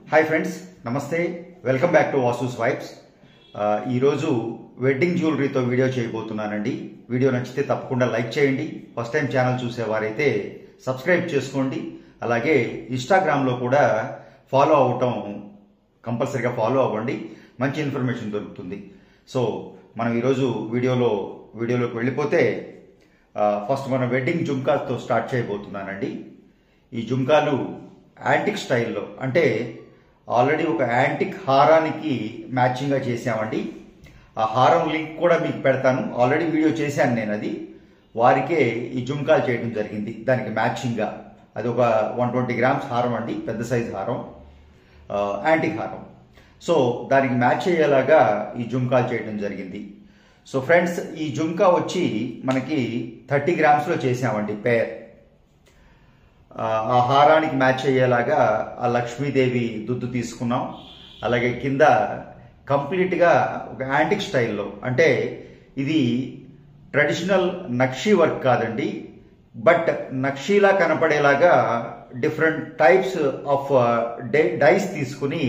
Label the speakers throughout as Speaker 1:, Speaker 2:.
Speaker 1: hi friends నమస్తే welcome back to Vasu's vibes ఆ, ఈరోజు వెడ్డింగ్ జ్యువెలరీతో వీడియో చేయబోతున్నానండి వీడియో నచ్చితే తప్పకుండా లైక్ చేయండి ఫస్ట్ టైం ఛానల్ చూసేవారైతే సబ్స్క్రైబ్ చేసుకోండి అలాగే ఇన్స్టాగ్రామ్లో కూడా ఫాలో అవటం కంపల్సరీగా ఫాలో అవ్వండి మంచి ఇన్ఫర్మేషన్ దొరుకుతుంది సో మనం ఈరోజు వీడియోలో వీడియోలోకి వెళ్ళిపోతే ఆ, ఫస్ట్ మనం వెడ్డింగ్ జుమ్కాతో స్టార్ట్ చేయబోతున్నానండి ఈ జుమ్కాలు యాంటిక్ స్టైల్లో అంటే ఆల్రెడీ ఒక యాంటిక్ హారానికి మ్యాచింగ్గా చేసామండి ఆ హారం లింక్ కూడా మీకు పెడతాను ఆల్రెడీ వీడియో చేశాను నేను అది వారికే ఈ జుమ్కాలు చేయడం జరిగింది దానికి మ్యాచింగ్గా అది ఒక వన్ ట్వంటీ గ్రామ్స్ హారం అండి పెద్ద సైజ్ హారం ఆ, యాంటిక్ హారం సో దానికి మ్యాచ్ అయ్యేలాగా ఈ జుమ్కాలు చేయడం జరిగింది సో ఫ్రెండ్స్ ఈ జుమ్కా వచ్చి మనకి థర్టీ గ్రామ్స్లో చేసామండి పేర్ ఆ ఆ హారానికి మ్యాచ్ అయ్యేలాగా ఆ లక్ష్మీదేవి దుద్దు తీసుకున్నాం అలాగే కింద కంప్లీట్గా ఒక యాంటిక్ స్టైల్లో అంటే ఇది ట్రెడిషనల్ నక్షీ వర్క్ కాదండి బట్ నక్షీలా కనపడేలాగా డిఫరెంట్ టైప్స్ ఆఫ్ డైస్ తీసుకుని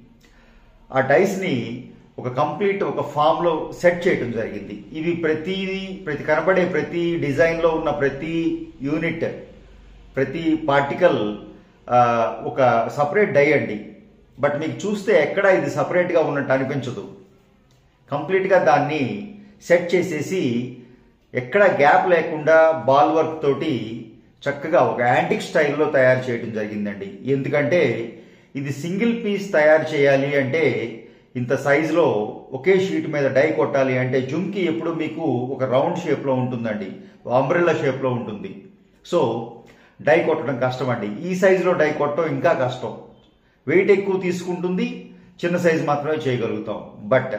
Speaker 1: ఆ డైస్ని ఒక కంప్లీట్ ఒక ఫామ్లో సెట్ చేయడం జరిగింది ఇవి ప్రతిది ప్రతి కనబడే ప్రతి డిజైన్లో ఉన్న ప్రతి యూనిట్ ప్రతి పార్టికల్ ఒక సపరేట్ డై అండి బట్ మీకు చూస్తే ఎక్కడ ఇది సపరేట్గా ఉన్నట్టు అనిపించదు కంప్లీట్గా దాన్ని సెట్ చేసేసి ఎక్కడ గ్యాప్ లేకుండా బాల్ వర్క్ తోటి చక్కగా ఒక యాంటిక్ స్టైల్లో తయారు చేయడం జరిగిందండి ఎందుకంటే ఇది సింగిల్ పీస్ తయారు చేయాలి అంటే ఇంత సైజులో ఒకే షీట్ మీద డై కొట్టాలి అంటే జుమ్కి ఎప్పుడు మీకు ఒక రౌండ్ షేప్లో ఉంటుందండి అంబ్రెల్లా షేప్లో ఉంటుంది సో డై కొట్టడం కష్టం అండి ఈ సైజులో డై కొట్టడం ఇంకా కష్టం వెయిట్ ఎక్కువ తీసుకుంటుంది చిన్న సైజు మాత్రమే చేయగలుగుతాం బట్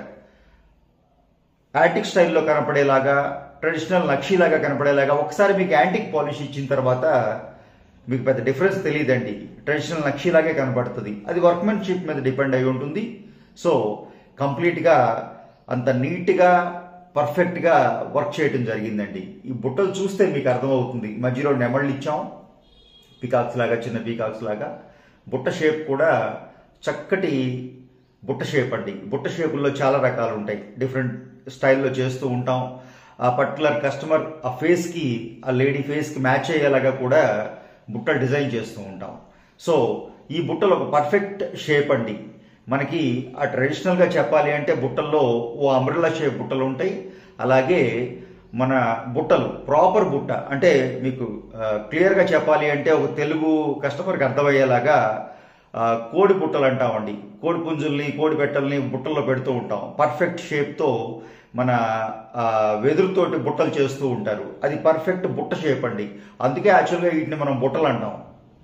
Speaker 1: యాంటిక్ స్టైల్లో కనపడేలాగా ట్రెడిషనల్ నక్షీలాగా కనపడేలాగా ఒకసారి మీకు యాంటిక్ పాలిష్ ఇచ్చిన తర్వాత మీకు పెద్ద డిఫరెన్స్ తెలియదండి ట్రెడిషనల్ నక్షీలాగే కనపడుతుంది అది వర్క్మెన్షిప్ మీద డిపెండ్ అయి ఉంటుంది సో కంప్లీట్గా అంత నీట్గా పర్ఫెక్ట్గా వర్క్ చేయడం జరిగిందండి ఈ బుట్టలు చూస్తే మీకు అర్థమవుతుంది మధ్యలో నెమళ్ళు ఇచ్చాం పీకాక్స్ లాగా చిన్న పీకాక్స్ లాగా బుట్ట షేప్ కూడా చక్కటి బుట్ట షేప్ అండి బుట్ట షేపుల్లో చాలా రకాలు ఉంటాయి డిఫరెంట్ స్టైల్లో చేస్తూ ఉంటాం ఆ పర్టికులర్ కస్టమర్ ఆ ఫేస్కి ఆ లేడీ ఫేస్కి మ్యాచ్ అయ్యేలాగా కూడా బుట్టలు డిజైన్ చేస్తూ ఉంటాం సో ఈ బుట్టలు ఒక పర్ఫెక్ట్ షేప్ అండి మనకి ఆ ట్రెడిషనల్గా చెప్పాలి అంటే బుట్టల్లో ఓ అంబ్రెల్లా షేప్ బుట్టలు ఉంటాయి అలాగే మన బుట్టలు ప్రాపర్ బుట్ట అంటే మీకు ఆ, క్లియర్గా చెప్పాలి అంటే ఒక తెలుగు కస్టమర్కి అర్థమయ్యేలాగా ఆ, కోడి బుట్టలు అంటామండి కోడి పుంజుల్ని కోడి పెట్టల్ని బుట్టల్లో పెడుతూ ఉంటాం పర్ఫెక్ట్ షేప్తో మన ఆ, వెదురుతోటి బుట్టలు చేస్తూ ఉంటారు అది పర్ఫెక్ట్ బుట్ట షేప్ అండి అందుకే యాక్చువల్గా వీటిని మనం బుట్టలు అంటాం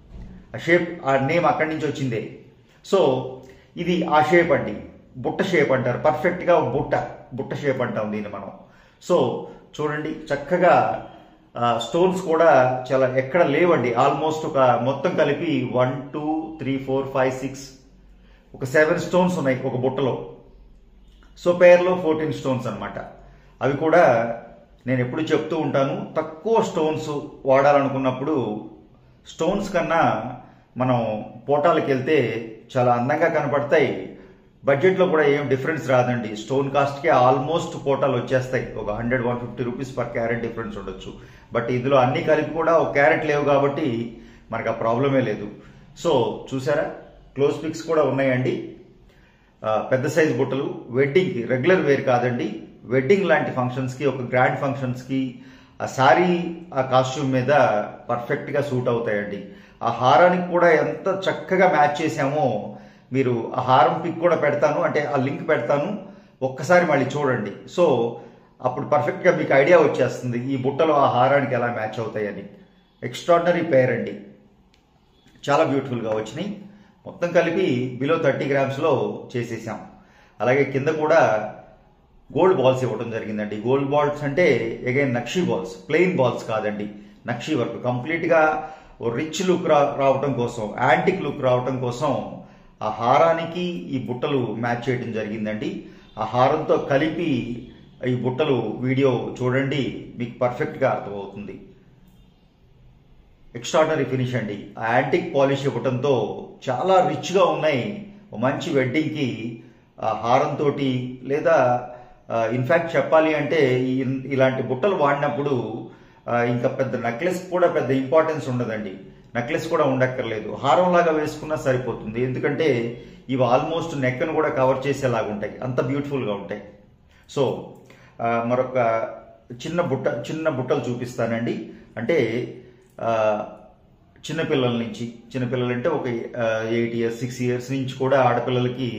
Speaker 1: ఆ షేప్ ఆ నేమ్ అక్కడి నుంచి వచ్చిందే సో ఇది ఆ షేప్ అండి బుట్ట షేప్ అంటారు పర్ఫెక్ట్గా బుట్ట బుట్ట షేప్ అంటాం దీన్ని మనం సో చూడండి చక్కగా స్టోన్స్ కూడా చాలా ఎక్కడ లేవండి ఆల్మోస్ట్ ఒక మొత్తం కలిపి one two three four five six ఒక సెవెన్ స్టోన్స్ ఉన్నాయి ఒక బుట్టలో సో పేర్లో ఫోర్టీన్ స్టోన్స్ అన్నమాట అవి కూడా నేను ఎప్పుడు చెప్తూ ఉంటాను తక్కువ స్టోన్స్ వాడాలనుకున్నప్పుడు స్టోన్స్ కన్నా మనం పోటాలకు వెళ్తే చాలా అందంగా కనపడతాయి బడ్జెట్లో కూడా ఏం డిఫరెన్స్ రాదండి స్టోన్ కాస్ట్కి ఆల్మోస్ట్ పోటాలు వచ్చేస్తాయి ఒక hundred one fifty rupees per carat difference ఉండొచ్చు బట్ ఇందులో అన్ని కలిపి కూడా ఒక క్యారెట్ లేవు కాబట్టి మనకు ఆ ప్రాబ్లమే లేదు సో చూసారా క్లోజ్ పిక్స్ కూడా ఉన్నాయండి ఆ, పెద్ద సైజ్ బుట్టలు వెడ్డింగ్కి రెగ్యులర్ వేర్ కాదండి వెడ్డింగ్ లాంటి ఫంక్షన్స్కి ఒక గ్రాండ్ ఫంక్షన్స్కి ఆ శారీ ఆ కాస్ట్యూమ్ మీద పర్ఫెక్ట్గా సూట్ అవుతాయండి ఆ హారానికి కూడా ఎంత చక్కగా మ్యాచ్ చేసామో మీరు ఆ హారం పిక్ కూడా పెడతాను అంటే ఆ లింక్ పెడతాను ఒక్కసారి మళ్ళీ చూడండి సో అప్పుడు పర్ఫెక్ట్గా మీకు ఐడియా వచ్చేస్తుంది ఈ బుట్టలు ఆ హారానికి ఎలా మ్యాచ్ అవుతాయని ఎక్స్ట్రాడినరీ పేర్ అండి చాలా బ్యూటిఫుల్గా వచ్చినాయి మొత్తం కలిపి బిలో థర్టీ గ్రామ్స్లో చేసేసాం అలాగే కింద కూడా గోల్డ్ బాల్స్ ఇవ్వడం జరిగిందండి గోల్డ్ బాల్స్ అంటే అగైన్ నక్షీ బాల్స్ ప్లెయిన్ బాల్స్ కాదండి నక్షీ వర్క్ కంప్లీట్గా రిచ్ లుక్ రా రావటం కోసం యాంటిక్ లుక్ రావటం కోసం ఆ హారానికి ఈ బుట్టలు మ్యాచ్ చేయడం జరిగిందండి ఆ హారంతో కలిపి ఈ బుట్టలు వీడియో చూడండి మీకు పర్ఫెక్ట్గా అర్థమవుతుంది ఎక్స్ట్రాడనరీ ఫినిష్ అండి ఆ యాంటిక్ పాలిష్ ఇవ్వటంతో చాలా రిచ్గా ఉన్నాయి ఓ మంచి వెడ్డింగ్కి ఆ హారంతో లేదా ఇన్ఫ్యాక్ట్ చెప్పాలి అంటే ఈ- ఇలాంటి బుట్టలు వాడినప్పుడు ఆ, ఇంకా పెద్ద నెక్లెస్ కూడా పెద్ద ఇంపార్టెన్స్ ఉండదండి నెక్లెస్ కూడా ఉండక్కర్లేదు హారం లాగా వేసుకున్నా సరిపోతుంది ఎందుకంటే ఇవి ఆల్మోస్ట్ నెక్ను కూడా కవర్ చేసేలాగా ఉంటాయి అంత బ్యూటిఫుల్గా ఉంటాయి సో ఆ, మరొక చిన్న బుట్ట చిన్న బుట్టలు చూపిస్తానండి అంటే ఆ, చిన్నపిల్లల నుంచి చిన్నపిల్లలు అంటే ఒక ఎయిట్ ఇయర్స్ సిక్స్ ఇయర్స్ నుంచి కూడా ఆడపిల్లలకి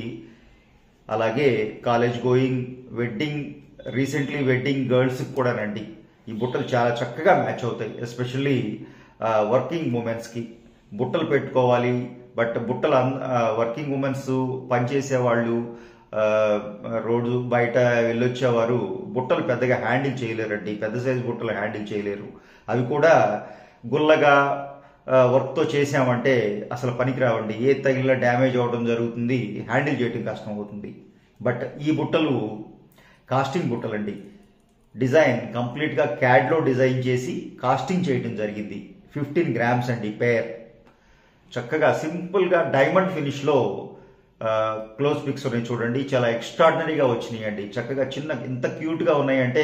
Speaker 1: అలాగే college going wedding recently wedding గర్ల్స్కి కూడానండి ఈ బుట్టలు చాలా చక్కగా మ్యాచ్ అవుతాయి ఎస్పెషల్లీ వర్కింగ్ ఉమెన్స్కి బుట్టలు పెట్టుకోవాలి బట్ బుట్టలు వర్కింగ్ ఉమెన్స్ పనిచేసే వాళ్ళు ఆ, రోడ్డు బయట వెళ్ళొచ్చేవారు బుట్టలు పెద్దగా హ్యాండిల్ చేయలేరండి పెద్ద సైజు బుట్టలు హ్యాండిల్ చేయలేరు అవి కూడా గుల్లగా ఆ, వర్క్తో చేసామంటే అసలు పనికిరావండి ఏ తగిలిన డ్యామేజ్ అవ్వడం జరుగుతుంది హ్యాండిల్ చేయడం కష్టం అవుతుంది బట్ ఈ బుట్టలు కాస్టింగ్ బుట్టలండి డిజైన్ కంప్లీట్గా క్యాడ్లో డిజైన్ చేసి కాస్టింగ్ చేయడం జరిగింది ఫిఫ్టీన్ గ్రామ్స్ అండి పేర్ చక్కగా సింపుల్గా డైమండ్ ఫినిష్లో క్లోజ్ పిక్స్ ఉన్నాయి చూడండి చాలా ఎక్స్ట్రాడినరీగా వచ్చినాయి అండి చక్కగా చిన్న ఇంత క్యూట్గా ఉన్నాయంటే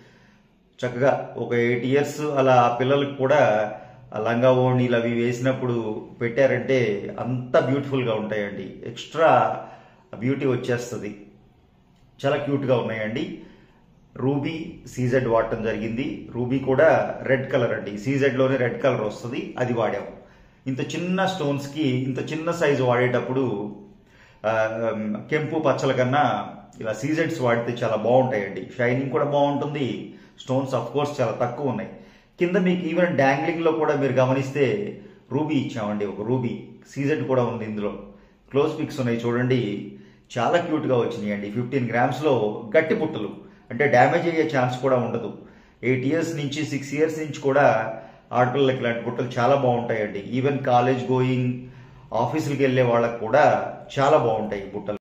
Speaker 1: చక్కగా ఒక ఎయిట్ ఇయర్స్ అలా ఆ పిల్లలకు కూడా ఆ లంగా ఓణీలు అవి వేసినప్పుడు పెట్టారంటే అంత బ్యూటిఫుల్గా ఉంటాయండి ఎక్స్ట్రా బ్యూటీ వచ్చేస్తుంది చాలా క్యూట్గా ఉన్నాయండి రూబీ సీజెడ్ వాడటం జరిగింది రూబీ కూడా రెడ్ కలర్ అండి సీజెడ్లోనే రెడ్ కలర్ వస్తుంది అది వాడాం ఇంత చిన్న స్టోన్స్కి ఇంత చిన్న సైజు వాడేటప్పుడు ఆ, కెంపు పచ్చల కన్నా ఇలా సీజెడ్స్ వాడితే చాలా బాగుంటాయండి షైనింగ్ కూడా బాగుంటుంది స్టోన్స్ అఫ్ కోర్స్ చాలా తక్కువ ఉన్నాయి కింద మీకు ఈవెన్ డాంగ్లింగ్లో కూడా మీరు గమనిస్తే రూబీ ఇచ్చామండి ఒక రూబీ సీజెడ్ కూడా ఉంది ఇందులో క్లోజ్ పిక్స్ ఉన్నాయి చూడండి చాలా క్యూట్గా వచ్చినాయి అండి ఫిఫ్టీన్ గ్రామ్స్లో గట్టి బుట్టలు అంటే డ్యామేజ్ అయ్యే ఛాన్స్ కూడా ఉండదు ఎయిట్ ఇయర్స్ నుంచి సిక్స్ ఇయర్స్ నుంచి కూడా ఆడపిల్లలకి ఇలాంటి బుట్టలు చాలా బాగుంటాయండి ఈవెన్ కాలేజ్ గోయింగ్ ఆఫీసులకు వెళ్ళే వాళ్ళకి కూడా చాలా బాగుంటాయి ఈ బుట్టలు